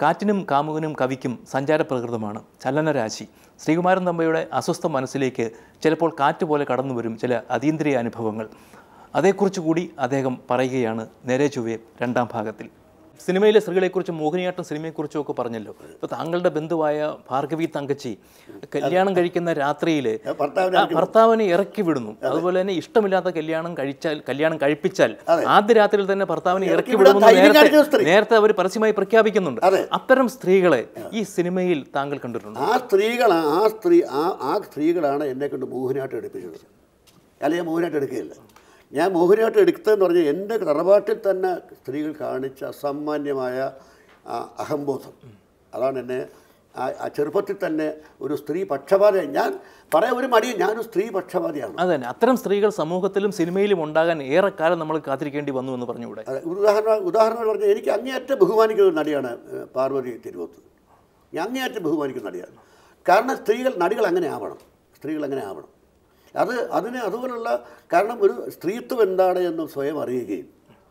കാറ്റിനും കാമുകനും കവിക്കും സഞ്ചാരപ്രകൃതമാണ് ചലനരാശി ശ്രീകുമാരൻ തമ്പയുടെ അസ്വസ്ഥ മനസ്സിലേക്ക് ചിലപ്പോൾ കാറ്റ് പോലെ കടന്നു വരും ചില അതീന്ദ്രിയ അനുഭവങ്ങൾ അതേക്കുറിച്ച് കൂടി അദ്ദേഹം പറയുകയാണ് നേരെ ചൊവ്വേ രണ്ടാം ഭാഗത്തിൽ സിനിമയിലെ സ്ത്രീകളെക്കുറിച്ചും മോഹിനിയാട്ടം സിനിമയെക്കുറിച്ചും ഒക്കെ പറഞ്ഞല്ലോ ഇപ്പോൾ താങ്കളുടെ ബന്ധുവായ ഭാർഗവി തങ്കച്ചി കല്യാണം കഴിക്കുന്ന രാത്രിയിൽ ഭർത്താവിനെ ആ ഭർത്താവിനെ ഇറക്കി വിടുന്നു അതുപോലെ തന്നെ ഇഷ്ടമില്ലാത്ത കല്യാണം കഴിച്ചാൽ കല്യാണം കഴിപ്പിച്ചാൽ ആദ്യ രാത്രിയിൽ തന്നെ ഭർത്താവിനെ ഇറക്കി വിടാൻ വിടുമെന്ന് ധൈര്യം നേരത്തെ കാണിച്ച സ്ത്രീ. നേരത്തെ അവർ പരസ്യമായി പ്രഖ്യാപിക്കുന്നുണ്ട് അതെ. അത്തരം സ്ത്രീകളെ ഈ സിനിമയിൽ താങ്കൾ കണ്ടിട്ടുണ്ട് ആ സ്ത്രീകളാണ് ആ സ്ത്രീ ആ ആ സ്ത്രീകളാണ് എന്നെ കൊണ്ട് മോഹിനിയാട്ടം എടുപ്പിച്ചത് അല്ലെങ്കിൽ ഞാൻ മോഹിനിയാട്ടം എടുക്കുകയില്ല ഞാൻ മോഹിനിയാട്ടം എടുത്തതെന്ന് പറഞ്ഞാൽ എൻ്റെ തറവാട്ടിൽ തന്നെ സ്ത്രീകൾ കാണിച്ച അസാമാന്യമായ ആ അഹംബോധം അതാണ് എന്നെ ആ ആ ചെറുപ്പത്തിൽ തന്നെ ഒരു സ്ത്രീ പക്ഷപാതി ഞാൻ പറയാൻ ഒരു മടി ഞാനൊരു സ്ത്രീ പക്ഷപാതിയാണ് അത് തന്നെ അത്തരം സ്ത്രീകൾ സമൂഹത്തിലും സിനിമയിലും ഉണ്ടാകാൻ ഏറെക്കാലം നമ്മൾ കാത്തിരിക്കേണ്ടി വന്നു എന്ന് പറഞ്ഞുകൂടെ അതെ ഉദാഹരണം ഉദാഹരണം പറഞ്ഞാൽ എനിക്ക് അങ്ങേയറ്റം ബഹുമാനിക്കുന്ന ഒരു നടിയാണ് ഏഹ്, പാർവതി തിരുവോത്ത് ഞാൻ അങ്ങേയറ്റം ബഹുമാനിക്കുന്ന നടിയാണ് കാരണം സ്ത്രീകൾ നടികൾ അങ്ങനെ ആവണം സ്ത്രീകൾ അങ്ങനെ ആവണം അത് അതിന് അതുപോലുള്ള കാരണം ഒരു സ്ത്രീത്വം എന്താണ് എന്ന് സ്വയം അറിയുകയും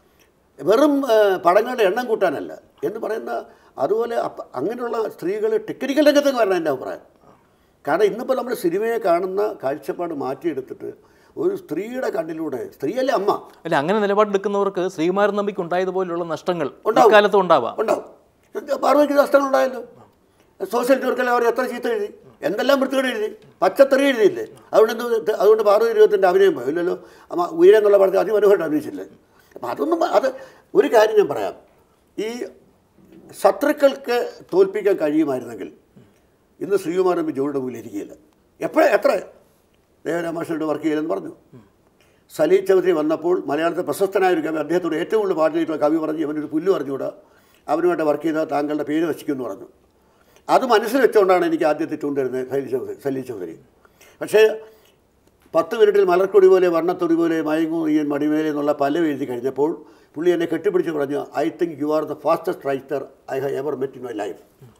വെറും ഏഹ്, പടങ്ങളുടെ എണ്ണം കൂട്ടാനല്ല എന്ന് പറയുന്ന അതുപോലെ അപ്പ- അങ്ങനെയുള്ള സ്ത്രീകൾ ടെക്നിക്കൽ രംഗത്തേക്ക് വരണം എൻ്റെ അഭിപ്രായം കാരണം ഇന്നിപ്പോൾ നമ്മൾ സിനിമയെ കാണുന്ന കാഴ്ചപ്പാട് മാറ്റിയെടുത്തിട്ട് ഒരു സ്ത്രീയുടെ കണ്ണിലൂടെ സ്ത്രീയല്ലേ അമ്മ അല്ല അങ്ങനെ നിലപാടെടുക്കുന്നവർക്ക് ശ്രീകുമാരൻ നമ്പിക്ക് ഉണ്ടായതുപോലെയുള്ള നഷ്ടങ്ങൾ ഉണ്ടാവും. ഇക്കാലത്തും ഉണ്ടാവാം ഉണ്ടാവും പാർവതിക്ക് നഷ്ടങ്ങൾ ഉണ്ടായല്ലോ സോഷ്യൽ വർക്കെല്ലാം അവർ എത്ര ചീത്ത എഴുതി എന്തെല്ലാം വൃത്തികേട് എഴുതി പച്ചത്തെറി എഴുതിയില്ലേ അതുകൊണ്ട് എന്ത് അതുകൊണ്ട് പാർവതി ഇരുപത്തിൻ്റെ അഭിനയം പോയി ഇല്ലല്ലോ അമ്മ ഉയരം എന്നുള്ള പടത്തിൽ അതിമനോഹരമായിട്ട് അഭിനയിച്ചില്ലേ അപ്പം അതൊന്നും പ- അത് ഒരു കാര്യം ഞാൻ പറയാം ഈ ശത്രുക്കൾക്ക് തോൽപ്പിക്കാൻ കഴിയുമായിരുന്നെങ്കിൽ ഇന്ന് ശ്രീകുമാരൻ നമ്പി ജോലിയുടെ മുന്നിൽ ഇരിക്കുകയില്ല എപ്പോഴേ എത്ര ദേവരാമാഷയുടെ വർക്ക് ചെയ്യലെന്ന് പറഞ്ഞു സലീൽ ചൗധരി വന്നപ്പോൾ മലയാളത്തിൽ പ്രശസ്തനായ ഒരു കവി അദ്ദേഹത്തോട് ഏറ്റവും കൂടുതൽ പാടിയിട്ടുള്ള കവി പറഞ്ഞു ഇവനൊരു പുല്ല് പറഞ്ഞുകൂടാ അവനുമായിട്ട് വർക്ക് ചെയ്താൽ താങ്കളുടെ പേര് നശിക്കുമെന്ന് പറഞ്ഞു അത് മനസ്സിൽ വെച്ചുകൊണ്ടാണ് എനിക്ക് ആദ്യത്തെ ചൂണ്ടിരുന്നത് സലീൽ ചൗധരി സലീൽ ചൗധരി പക്ഷേ പത്ത് മിനിറ്റിൽ മലർക്കൊടി പോലെ വർണ്ണത്തൊടി പോലെ മയങ്ങൂ നീയൻ മടിമേലെ എന്നുള്ള പല എഴുതി കഴിഞ്ഞപ്പോൾ പുള്ളി എന്നെ കെട്ടിപ്പിടിച്ച് പറഞ്ഞു I think you are the fastest writer I have ever met in my life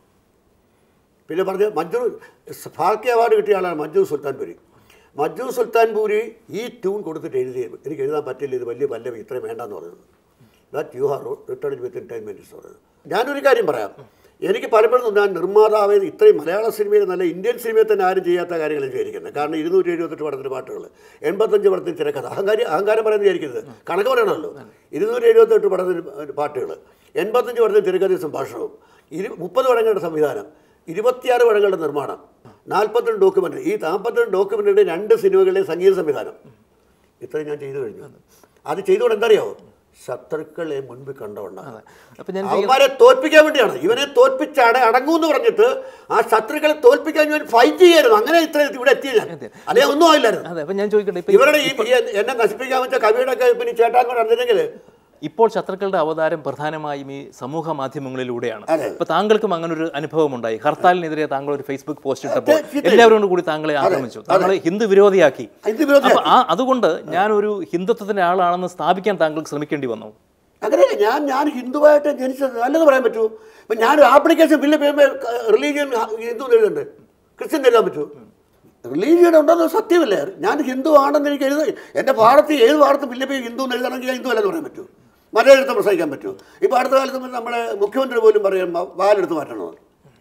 പിന്നെ പറഞ്ഞ് മഞ്ജു ഫാൽക്കെ അവാർഡ് കിട്ടിയ ആളാണ് മഞ്ജു സുൽത്താൻപുരി മഞ്ജു സുൽത്താൻപൂരി ഈ ട്യൂൺ കൊടുത്തിട്ട് എഴുതി എനിക്ക് എഴുതാൻ പറ്റില്ല ഇത് വലിയ പല്ലവി ഇത്രയും വേണ്ടെന്ന് പറഞ്ഞത് that you are return within ten minutes പറഞ്ഞത് ഞാനൊരു കാര്യം പറയാം എനിക്ക് പലപ്പോഴും ഞാൻ നിർമ്മാതാവ് ഇത്രയും മലയാള സിനിമയിൽ നല്ല ഇന്ത്യൻ സിനിമയിൽ തന്നെ ആരും ചെയ്യാത്ത കാര്യങ്ങൾ വിചാരിക്കുന്നത് കാരണം ഇരുന്നൂറ്റി എഴുപത്തെട്ട് പടത്തിൻ്റെ പാട്ടുകൾ എൺപത്തഞ്ച് പടത്തിന് തിരക്കഥ അഹങ്കാരി അഹങ്കാരം പറയുന്നത് വിചാരിക്കരുത് കണക്ക് പറയണമല്ലോ ഇരുന്നൂറ്റി എഴുപത്തെട്ട് പടത്തിന് പാട്ടുകൾ എൺപത്തഞ്ച് പടത്തിന് തിരക്കഥ സംഭാഷണവും ഇരു മുപ്പത് പടങ്ങളുടെ സംവിധാനം ഇരുപത്തിയാറ് പടങ്ങളുടെ നിർമ്മാണം നാൽപ്പത്തിരണ്ട് ഡോക്യുമെൻ്ററി ഈ നാൽപ്പത്തിരണ്ട് ഡോക്യുമെൻ്ററിയുടെ രണ്ട് സിനിമകളിലെ സംഗീത സംവിധാനം ഇത്രയും ഞാൻ ചെയ്തു കഴിഞ്ഞു അത് ചെയ്തുകൊണ്ട് എന്തറിയോ ശത്രുക്കളെ മുൻപിൽ കണ്ടുകൊണ്ടാണ് അപ്പൊ ഞാൻ അവന്മാരെ തോൽപ്പിക്കാൻ വേണ്ടിയാണ് ഇവനെ തോൽപ്പിച്ചാണ് അടങ്ങൂന്ന് പറഞ്ഞിട്ട് ആ ശത്രുക്കളെ തോൽപ്പിക്കാൻ വേണ്ടി ഫൈറ്റ് ചെയ്യായിരുന്നു അങ്ങനെ ഇത്ര ഇവിടെ എത്തിയില്ല അല്ലെങ്കിൽ ഒന്നും ആയില്ലായിരുന്നു അതെ അപ്പൊ ഞാൻ ചോദിക്കട്ടെ ഇപ്പൊ ഇവരുടെ ഈ ഈ എന്നെ നശിപ്പിക്കാൻ വെച്ച കവിയുടെ ഒക്കെ പിന്നെ ചേട്ടാന്മാർ അറിഞ്ഞില്ലെങ്കിൽ ഇപ്പോൾ ശത്രുക്കളുടെ അവതാരം പ്രധാനമായും ഈ സമൂഹ മാധ്യമങ്ങളിലൂടെയാണ് അതെ. ഇപ്പൊ താങ്കൾക്കും അങ്ങനെ ഒരു അനുഭവം ഉണ്ടായി ഹർത്താലിനെതിരെ താങ്കൾ ഒരു ഫേസ്ബുക്ക് പോസ്റ്റ് ഇട്ടപ്പോൾ ചീത്ത- എല്ലാവരും കൂടി താങ്കളെ ആക്രമിച്ചു താങ്കളെ ഹിന്ദു വിരോധിയാക്കി ഇത് വിരോധി അപ്പൊ ആ അതുകൊണ്ട് ഞാൻ ഒരു ഹിന്ദുത്വത്തിന്റെ ആളാണെന്ന് സ്ഥാപിക്കാൻ താങ്കൾക്ക് ശ്രമിക്കേണ്ടി വന്നു അങ്ങനെയല്ല ഞാൻ ഞാൻ ഹിന്ദുവായിട്ട് ജനിച്ചത് നല്ലത് പറയാൻ പറ്റൂ ഇപ്പം ഞാനൊരു ആപ്ലിക്കേഷൻ ബില്ല് ചെയ്യുമ്പോൾ റിലീജിയൻ ഹിന്ദു എന്ന് എഴുതുന്നുണ്ട് ക്രിസ്ത്യൻ എഴുതാൻ പറ്റൂ റിലീജിയൻ ഉണ്ടെന്ന് സത്യമല്ലേ ഞാൻ ഹിന്ദു ആണെന്ന് എനിക്ക് എഴുതി എൻ്റെ ഭാരതത്തിൽ ഏത് ഭാരതത്തിൽ ബില്ല് പോയി ഹിന്ദു എന്ന് എഴുതണമെങ്കിൽ ഞാൻ ഹിന്ദു അല്ലെന്ന് പറയാൻ പറ്റൂ മലയാളത്തെ പ്രസംഗിക്കാൻ പറ്റൂ ഇപ്പോൾ അടുത്ത കാലത്ത് നമ്മുടെ മുഖ്യമന്ത്രി പോലും പറയാം "വാ- വാലെടുത്ത് മാറ്റണമെന്ന്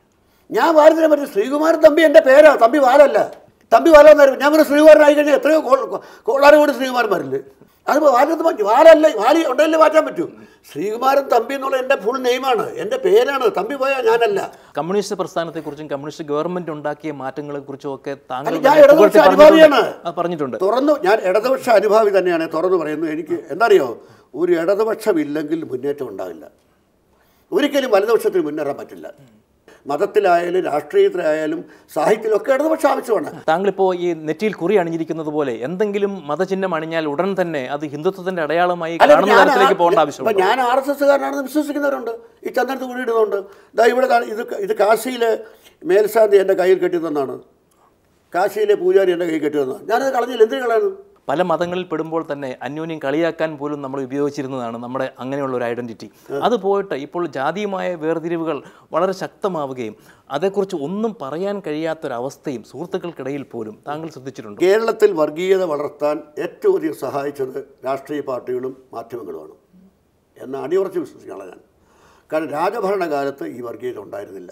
ഞാൻ വാലത്തിനെ പറ്റി ശ്രീകുമാരൻ തമ്പി എൻ്റെ പേരാ തമ്പി വാലല്ല തമ്പി വാലെന്നായിരുന്നു ഞാൻ ഒരു ശ്രീകുമാരനായി കഴിഞ്ഞാൽ എത്രയോ കോളാറ് കൂടി ശ്രീകുമാരന്മാരില്ലേ അതിപ്പോൾ വാലത്ത് മാറ്റി വാലല്ല വാലി ഉണ്ടല്ലേ മാറ്റാൻ പറ്റൂ ശ്രീകുമാരൻ തമ്പി എന്നുള്ള എൻ്റെ ഫുൾ നെയിമാണ് എൻ്റെ പേരാണ് തമ്പി പോയാൽ ഞാനല്ല കമ്മ്യൂണിസ്റ്റ് പ്രസ്ഥാനത്തെക്കുറിച്ചും കമ്മ്യൂണിസ്റ്റ് ഗവൺമെന്റ് ഉണ്ടാക്കിയ മാറ്റങ്ങളെക്കുറിച്ചും ഒക്കെ താങ്കൾ അല്ല, ഞാൻ തന്നെ ഇടതുപക്ഷ പുകഴ്ത്തി അനുഭാവിയാണ്. പറഞ്ഞിട്ടുണ്ട്. ആ, പറഞ്ഞിട്ടുണ്ട് തുറന്നു ഞാൻ ഇടതുപക്ഷ അനുഭാവി തന്നെയാണ് തുറന്നു പറയുന്നത് എനിക്ക് എന്തറിയോ ഒരു ഇടതുപക്ഷമില്ലെങ്കിൽ മുന്നേറ്റം ഉണ്ടാവില്ല ഒരിക്കലും വലതുപക്ഷത്തിന് മുന്നേറാൻ പറ്റില്ല മതത്തിലായാലും രാഷ്ട്രീയത്തിലായാലും സാഹിത്യത്തിലൊക്കെ ഇടതുപക്ഷം ആവശ്യമാണ് താങ്കളിപ്പോൾ ഈ നെറ്റിയിൽ കുറി അണിഞ്ഞിരിക്കുന്നത് പോലെ എന്തെങ്കിലും മതചിഹ്നം അണിഞ്ഞാൽ ഉടൻ തന്നെ അത് ഹിന്ദുത്വത്തിന്റെ അടയാളമായി അല്ല, കാണുന്ന ഞാൻ തരത്തിലേക്ക് ആ- പോകേണ്ട ഇപ്പൊ ആവശ്യമുണ്ട് ഞാൻ ആർ എസ് എസ്സുകാരനാണെന്ന് വിശ്വസിക്കുന്നവരുണ്ട് ഈ ചന്ദനത്ത് കൂടി ഇടുന്നുണ്ട് ദാ ഇവിടെ കാണ- ഇത് ക- ഇത് കാശിയിലെ മേൽശാന്തി എൻ്റെ കയ്യിൽ കെട്ടി തന്നാണ് കാശിയിലെ പൂജാരി എൻ്റെ കയ്യിൽ കെട്ടി തന്നതാണ് ഞാനത് കളഞ്ഞില്ല എന്തിനു കളയുന്നു പല മതങ്ങളിൽ പെടുമ്പോൾ തന്നെ അന്യോന്യം കളിയാക്കാൻ പോലും നമ്മൾ ഉപയോഗിച്ചിരുന്നതാണ് നമ്മുടെ അങ്ങനെയുള്ള ഒരു ഐഡന്റിറ്റി അത് പോയിട്ട് ഇപ്പോൾ ജാതീയമായ വേർതിരിവുകൾ വളരെ ശക്തമാവുകയും അതേക്കുറിച്ച് ഒന്നും പറയാൻ കഴിയാത്തൊരവസ്ഥയും സുഹൃത്തുക്കൾക്കിടയിൽ പോലും താങ്കൾ ശ്രദ്ധിച്ചിട്ടുണ്ട് കേരളത്തിൽ വർഗീയത വളർത്താൻ ഏറ്റവും അധികം സഹായിച്ചത് രാഷ്ട്രീയ പാർട്ടികളും മാധ്യമങ്ങളുമാണ് എന്ന് അടിയുറച്ച് വിശ്വസിക്കാനുള്ള ഞാൻ കാരണം രാജഭരണകാലത്ത് ഈ വർഗീയത ഉണ്ടായിരുന്നില്ല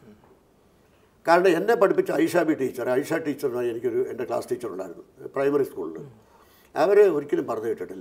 കാരണം എന്നെ പഠിപ്പിച്ച Aisha B teacher Aisha teacher എന്ന് പറഞ്ഞാൽ എനിക്കൊരു എൻ്റെ ക്ലാസ് ടീച്ചർ ഉണ്ടായിരുന്നു പ്രൈമറി സ്കൂളിൽ അവർ ഒരിക്കലും പറഞ്ഞു കേട്ടിട്ടില്ല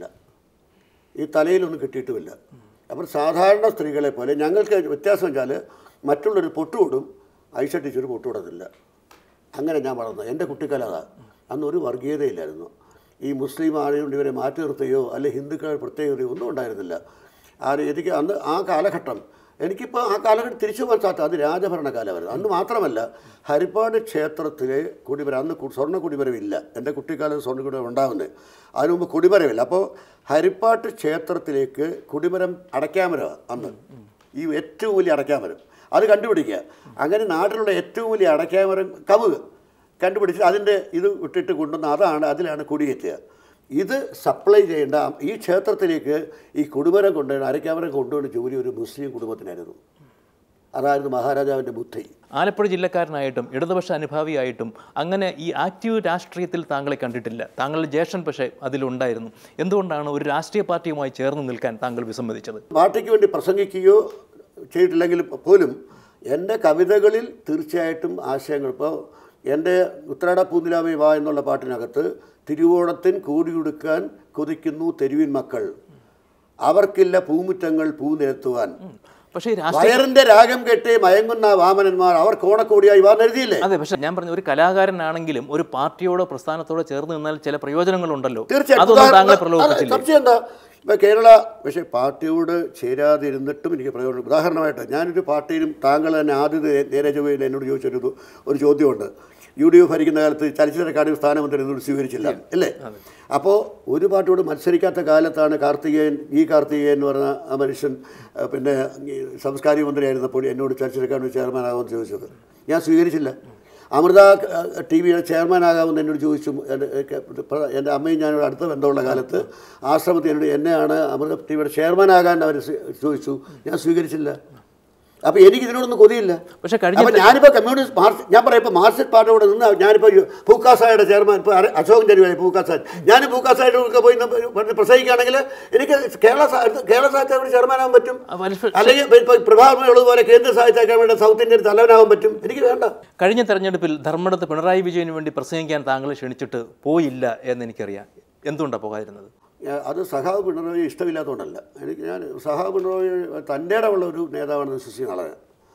ഈ തലയിലൊന്നും കിട്ടിയിട്ടുമില്ല അപ്പോൾ സാധാരണ സ്ത്രീകളെ പോലെ ഞങ്ങൾക്ക് വ്യത്യാസം വെച്ചാൽ മറ്റുള്ളൊരു പൊട്ടുകൊടും ഐഷ ടീച്ചർ പൊട്ടുകൊടുന്നില്ല അങ്ങനെ ഞാൻ വളർന്നത് എൻ്റെ കുട്ടിക്കാലം അതാ അന്ന് ഒരു വർഗീയതയില്ലായിരുന്നു ഈ മുസ്ലിം ആളുകൊണ്ട് ഇവരെ മാറ്റി നിർത്തുകയോ അല്ലെ ഹിന്ദുക്കൾ പ്രത്യേകതയോ ഒന്നും ഉണ്ടായിരുന്നില്ല ആര് എനിക്ക് അന്ന് ആ കാലഘട്ടം എനിക്കിപ്പോൾ ആ കാലഘട്ടം തിരിച്ചു പോകാൻ സാധിക്കും അത് രാജഭരണ കാലമായിരുന്നു അന്ന് മാത്രമല്ല ഹരിപ്പാട് ക്ഷേത്രത്തിലെ കുടിമരം അന്ന് കു- സ്വർണ്ണ കുടിമരമില്ല എൻ്റെ കുട്ടിക്കാലത്ത് സ്വർണ്ണ കുടിമരം ഉണ്ടാകുന്നത് അതിനു മുമ്പ് കുടിമരമില്ല അപ്പോൾ ഹരിപ്പാട്ട് ക്ഷേത്രത്തിലേക്ക് കുടിമരം അടയ്ക്കാമരമാണ് അന്ന് ഈ ഏറ്റവും വലിയ അടയ്ക്കാമരം അത് കണ്ടുപിടിക്കുക അങ്ങനെ നാട്ടിലുള്ള ഏറ്റവും വലിയ അടയ്ക്കാമരം കവുക് കണ്ടുപിടിച്ച് അതിൻ്റെ ഇത് വിട്ടിട്ട് കൊണ്ടുവന്ന് അതാണ് അതിലാണ് കുടിയേറ്റുക ഇത് സപ്ലൈ ചെയ്യേണ്ട ഈ ക്ഷേത്രത്തിലേക്ക് ഈ കുടുംബരം കൊണ്ടുവരുന്ന അരയ്ക്കാമരം കൊണ്ടുവരുന്ന ജോലി ഒരു മുസ്ലിം കുടുംബത്തിനായിരുന്നു അതായിരുന്നു മഹാരാജാവിൻ്റെ ബുദ്ധി ആലപ്പുഴ ജില്ലക്കാരനായിട്ടും ഇടതുപക്ഷ അനുഭാവിയായിട്ടും അങ്ങനെ ഈ ആക്റ്റീവ് രാഷ്ട്രീയത്തിൽ താങ്കളെ കണ്ടിട്ടില്ല താങ്കളുടെ ജ്യേഷ്ഠൻ പക്ഷേ അതിലുണ്ടായിരുന്നു എന്തുകൊണ്ടാണ് ഒരു രാഷ്ട്രീയ പാർട്ടിയുമായി ചേർന്ന് നിൽക്കാൻ താങ്കൾ വിസമ്മതിച്ചത് പാർട്ടിക്ക് വേണ്ടി പ്രസംഗിക്കുകയോ ചെയ്തിട്ടില്ലെങ്കിൽ പോലും എൻ്റെ കവിതകളിൽ തീർച്ചയായിട്ടും ആശയങ്ങൾ ഇപ്പോൾ എൻ്റെ ഉത്തരാട പൂന്തിലാമി വാ എന്നുള്ള പാട്ടിനകത്ത് തിരുവോണത്തിൻ കൂടിയുടുക്കാൻ കൊതിക്കുന്നു തെരുവിൻ മക്കൾ അവർക്കില്ല പൂമുറ്റങ്ങൾ പൂ നിരത്തുവാൻ പക്ഷേ ഈ രാഷ്ട്രീയ വയറിന്റെ രാഗം കെട്ടി മയങ്ങുന്ന വാമനന്മാർ അവർ കോണക്കോടിയായി വാ എഴുതിയില്ലേ അതെ പക്ഷേ ഞാൻ പറഞ്ഞ ഒരു കലാകാരനാണെങ്കിലും ഒരു പാർട്ടിയോടോ പ്രസ്ഥാനത്തോടോ ചേർന്ന് നിന്നാൽ ചില പ്രയോജനങ്ങളുണ്ടല്ലോ തീർച്ചയായിട്ടും അതൊന്നും താങ്കളെ ഉദാഹരണം- പ്രലോഭിപ്പിച്ചില്ലേ അല്ല, സംശയം എന്താ ഇപ്പം കേരള പക്ഷേ പാർട്ടിയോട് ചേരാതിരുന്നിട്ടും എനിക്ക് പ്രയോജനം ഉദാഹരണമായിട്ട് ഞാനൊരു പാർട്ടിയിലും താങ്കൾ തന്നെ ആദ്യം നേരെ ചൊവ്വയിൽ എന്നോട് ചോദിച്ചൊരു ഇത് ഒരു ചോദ്യമുണ്ട് യു ഡി എഫ് ഭരിക്കുന്ന കാലത്ത് ചലച്ചിത്ര അക്കാദമി സ്ഥാനമന്ത്രി എന്നോട് സ്വീകരിച്ചില്ല അല്ലേ അപ്പോൾ ഒരു പാർട്ടിയോട് മത്സരിക്കാത്ത കാലത്താണ് കാർത്തികേയൻ ഈ കാർത്തികേയൻ എന്ന് പറഞ്ഞ ആ മനുഷ്യൻ ആ, പിന്നെ ഈ സാംസ്കാരിക മന്ത്രിയായിരുന്നപ്പോൾ എന്നോട് ചലച്ചിത്ര അക്കാദമി ചെയർമാൻ ആകുമെന്ന് ചോദിച്ചത് ഞാൻ സ്വീകരിച്ചില്ല അമൃത ടി വിയുടെ ചെയർമാനാകാമെന്ന് എന്നോട് ചോദിച്ചു എൻ്റെ പ്ര- എൻ്റെ അമ്മയും ഞാനോട് അടുത്ത ബന്ധമുള്ള കാലത്ത് ആശ്രമത്തിൽ എന്നോട് എന്നെയാണ് അമൃത ടി വിയുടെ ചെയർമാനാകാൻ അവർ ചോദിച്ചു ഞാൻ സ്വീകരിച്ചില്ല അപ്പോൾ എനിക്ക് ഇതിനോടൊന്നും കൊതിയില്ല പക്ഷേ കഴിഞ്ഞ അപ്പോൾ ഞാനിപ്പോൾ കമ്മ്യൂണിസ്റ്റ് മാർക്സ് ഞാൻ പറയാം ഇപ്പോൾ മാർക്സിസ്റ്റ് പാർട്ടിയോട് നിന്ന് ഞാനിപ്പോൾ പൂക്കാസായുടെ ചെയർമാൻ ഇപ്പോൾ അര- അശോകൻ ചെരുവായി പൂക്കാസാൻ ഞാൻ പൂക്കാസായിട്ട് ഒക്കെ പോയി നിന്ന് പറഞ്ഞ് പ്രസംഗിക്കുകയാണെങ്കിൽ എനിക്ക് കേരള സാ- കേരള സാഹിത്യ അക്കാദമി ചെയർമാനാകാൻ പറ്റും ആ, പക്ഷേ അല്ലെങ്കിൽ ഇപ്പോൾ പ്രഭാവമുള്ളതുപോലെ കേന്ദ്ര സാഹിത്യ അക്കാദമിയുടെ സൗത്ത് ഇന്ത്യൻ തലവനാകാൻ പറ്റും എനിക്ക് വേണ്ട കഴിഞ്ഞ തെരഞ്ഞെടുപ്പിൽ ധർമ്മടത്ത് പിണറായി വിജയന് വേണ്ടി പ്രസംഗിക്കാൻ താങ്കളെ ക്ഷണിച്ചിട്ട് പോയില്ല എന്ന് എനിക്കറിയാം എന്തുകൊണ്ടാണ് പോകാതിരുന്നത് ഞാൻ- അത് സഹാബ് പിണറായി ഇഷ്ടമില്ലാത്തതുകൊണ്ടല്ല എനിക്ക് ഞാൻ സഹാബ് പിണറായി തൻ്റെ ഇടമുള്ള ഒരു നേതാവാണെന്ന് വിശ്വസിക്കുന്ന ആളാണ്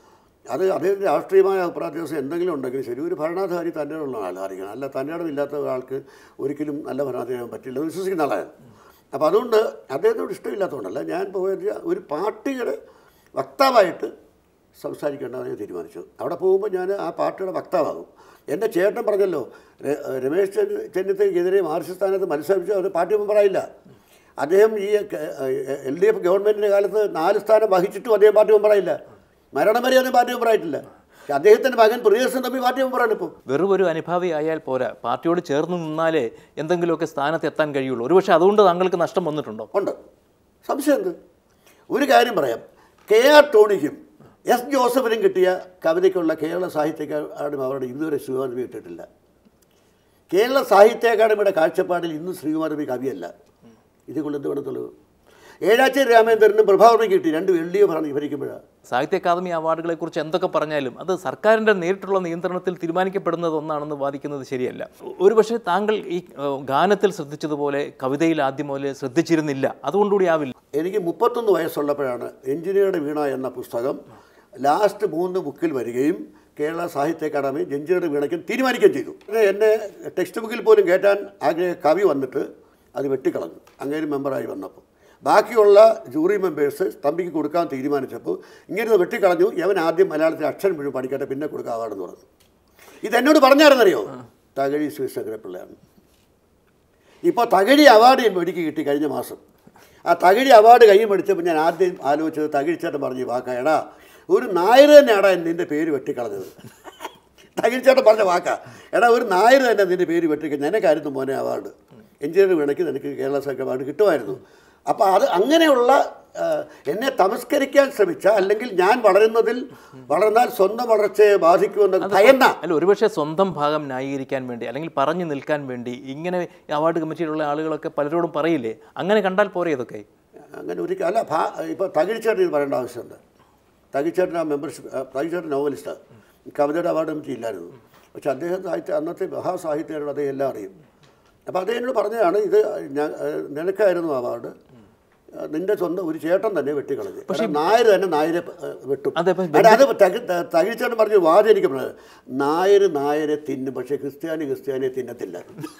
അത് അദ്ദേഹത്തിൻ്റെ രാഷ്ട്രീയമായ അഭിപ്രായ വ്യത്യാസം എന്തെങ്കിലും ഉണ്ടെങ്കിൽ ശരി ഒരു ഭരണാധികാരി തൻ്റെ ഉള്ള ആളായിരിക്കണം അല്ല തൻ്റെ ഇടമില്ലാത്ത ഒരാൾക്ക് ഒരിക്കലും നല്ല ഭരണാധികാരം പറ്റില്ല എന്ന് വിശ്വസിക്കുന്ന ആളാണ് അപ്പോൾ അതുകൊണ്ട് അദ്ദേഹത്തോട് ഇഷ്ടമില്ലാത്തതുകൊണ്ടല്ല ഞാൻ പോയത് ഒരു പാർട്ടിയുടെ വക്താവായിട്ട് സംസാരിക്കേണ്ടതാണ് ഞാൻ തീരുമാനിച്ചത് അവിടെ പോകുമ്പോൾ ഞാൻ ആ പാർട്ടിയുടെ വക്താവാകും എൻ്റെ ചേട്ടൻ പറഞ്ഞല്ലോ ര- രമേശ് ചെന്നി- ചെന്നിത്തലയ്ക്കെതിരെ മാർക്സിസ്റ്റ് സ്ഥാനത്ത് മത്സരിച്ചു അത് പാർട്ടി മെമ്പറായില്ല അദ്ദേഹം ഈ എൽ ഡി എഫ് ഗവൺമെൻറ്റിൻ്റെ കാലത്ത് നാല് സ്ഥാനം വഹിച്ചിട്ടും അദ്ദേഹം പാർട്ടി മെമ്പറായില്ല മരണം വരെ അദ്ദേഹം പാർട്ടി മെമ്പറായിട്ടില്ല പക്ഷെ അദ്ദേഹത്തിൻ്റെ മകൻ പ്രിയദർശൻ തമ്പി പാർട്ടി മെമ്പറാണ് ഇപ്പോൾ വെറും ഒരു അനുഭാവി ആയാൽ പോരാ പാർട്ടിയോട് ചേർന്ന് നിന്നാലേ എന്തെങ്കിലുമൊക്കെ സ്ഥാനത്ത് എത്താൻ കഴിയുള്ളൂ ഒരുപക്ഷെ അതുകൊണ്ട് താങ്കൾക്ക് നഷ്ടം വന്നിട്ടുണ്ടോ ഉണ്ട് സംശയം എന്ത് ഒരു കാര്യം പറയാം കെ ആർ ടോണിക്കും എസ് ജോസഫിനും കിട്ടിയ കവിതയ്ക്കുള്ള കേരള സാഹിത്യ അക്കാദമി അവരുടെ ഇന്നുവരെ ശ്രീകുമാരബി കിട്ടിയിട്ടില്ല കേരള സാഹിത്യ അക്കാദമിയുടെ കാഴ്ചപ്പാടിൽ ഇന്ന് ശ്രീകുമാരബി കവിയല്ല ഇതുകൊണ്ട് എന്ത് വേണം തെളിവ് ഏഴാച്ചേരി രാമേന്ദ്രനും പ്രഭാവറിനും കിട്ടി രണ്ടും എൽ ഡി എഫ് ആണ് ഭരിക്കുമ്പോഴാണ് സാഹിത്യ അക്കാദമി അവാർഡുകളെ കുറിച്ച് എന്തൊക്കെ പറഞ്ഞാലും അത് സർക്കാരിൻ്റെ നേരിട്ടുള്ള നിയന്ത്രണത്തിൽ തീരുമാനിക്കപ്പെടുന്നത് ഒന്നാണെന്ന് വാദിക്കുന്നത് ശരിയല്ല ഒരുപക്ഷെ താങ്കൾ ഈ ഏഹ്, ഗാനത്തിൽ ശ്രദ്ധിച്ചതുപോലെ കവിതയിൽ ആദ്യം മുതലേ ശ്രദ്ധിച്ചിരുന്നില്ല അതുകൊണ്ടുകൂടി ആവില്ല എനിക്ക് മുപ്പത്തൊന്ന് വയസ്സുള്ളപ്പോഴാണ് എഞ്ചിനീയറുടെ വീണ എന്ന പുസ്തകം ലാസ്റ്റ് മൂന്ന് ബുക്കിൽ വരികയും കേരള സാഹിത്യ അക്കാദമി എഞ്ചിനീയറുടെ വീണയ്ക്കും തീരുമാനിക്കുകയും ചെയ്തു പിന്നെ എന്നെ ടെക്സ്റ്റ് ബുക്കിൽ പോലും കയറ്റാൻ ആഗ്രഹ കവി വന്നിട്ട് അത് വെട്ടിക്കളഞ്ഞു അങ്ങനെ മെമ്പറായി വന്നപ്പോൾ ബാക്കിയുള്ള ജൂറി മെമ്പേഴ്സ് തമ്പിക്ക് കൊടുക്കാൻ തീരുമാനിച്ചപ്പോൾ ഇങ്ങനെ വെട്ടിക്കളഞ്ഞു യവൻ ആദ്യം മലയാളത്തിൽ അക്ഷരം മുഴുവൻ പഠിക്കട്ടെ പിന്നെ കൊടുക്കുക അവാർഡെന്ന് പറഞ്ഞു ഇതെന്നോട് പറഞ്ഞായിരുന്നറിയോ തകഴി ശ്രീശങ്കരപ്പിള്ളയാണ് ഇപ്പോൾ തകഴി അവാർഡ് എനിക്ക് കിട്ടി കഴിഞ്ഞ മാസം ആ തകഴി അവാർഡ് കൈ മേടിച്ചപ്പോൾ ഞാൻ ആദ്യം ആലോചിച്ചത് തകഴിച്ചേട്ടൻ പറഞ്ഞു വാക്കാ എടാ ഒരു നായർ തന്നെയാടാ നിൻ്റെ പേര് വെട്ടിക്കളഞ്ഞത് തകഴിച്ചേട്ടൻ പറഞ്ഞ വാക്കാ എടാ ഒരു നായർ തന്നെ നിൻ്റെ പേര് വെട്ടിക്കളഞ്ഞ നിനക്കായിരുന്നു മോനെ അവാർഡ് എഞ്ചിനീയർ വിളക്ക് നിനക്ക് കേരള സർക്കാർ അവാർഡ് കിട്ടുമായിരുന്നു അപ്പോൾ അത് അങ്ങനെയുള്ള ആ, എന്നെ തമസ്കരിക്കാൻ ശ്രമിച്ച അല്ലെങ്കിൽ ഞാൻ വളരുന്നതിൽ വളർന്നാൽ സ്വന്തം വളർച്ചയെ ബാധിക്കുമെന്ന ഭയന്ന അല്ല ഒരുപക്ഷെ സ്വന്തം ഭാഗം ന്യായീകരിക്കാൻ വേണ്ടി അല്ലെങ്കിൽ പറഞ്ഞു നിൽക്കാൻ വേണ്ടി ഇങ്ങനെ അവാർഡ് കമ്മിറ്റിയിലുള്ള ആളുകളൊക്കെ പലരോടും പറയില്ലേ അങ്ങനെ കണ്ടാൽ പോരെ ഇതൊക്കെ അങ്ങനെ ഒരിക്കലും അല്ല ഭാ ഇപ്പോൾ തകഴിച്ചേട്ടൻ ഇത് പറയേണ്ട ആവശ്യമുണ്ട് തകിച്ചേട്ടൻ ആ മെമ്പർഷിപ്പ് തകിച്ചേട്ടൻ നോവലിസ്റ്റാണ് കവിതയുടെ അവാർഡ് കമ്മിറ്റി ഇല്ലായിരുന്നു പക്ഷെ അദ്ദേഹം സാഹിത്യ അന്നത്തെ മഹാസാഹിത്യകാരോട് അദ്ദേഹം എല്ലാം അറിയും അപ്പോൾ അദ്ദേഹം എന്നോട് പറഞ്ഞതാണ് ഇത് ഞാൻ നിനക്കായിരുന്നു അവാർഡ് നിന്റെ സ്വന്തം ഒരു ചേട്ടൻ തന്നെ വെട്ടിക്കളഞ്ഞു പക്ഷേ നായർ തന്നെ നായരെ ഏഹ്, വെട്ടും അതെ, ഇപ്പം അല്ല, അത് തകി- ത- തകിച്ചേട്ടൻ പറഞ്ഞ വാദം എനിക്ക് പറഞ്ഞത് നായർ നായരെ തിന്നും പക്ഷേ ക്രിസ്ത്യാനി ക്രിസ്ത്യാനിയെ തിന്നത്തില്ല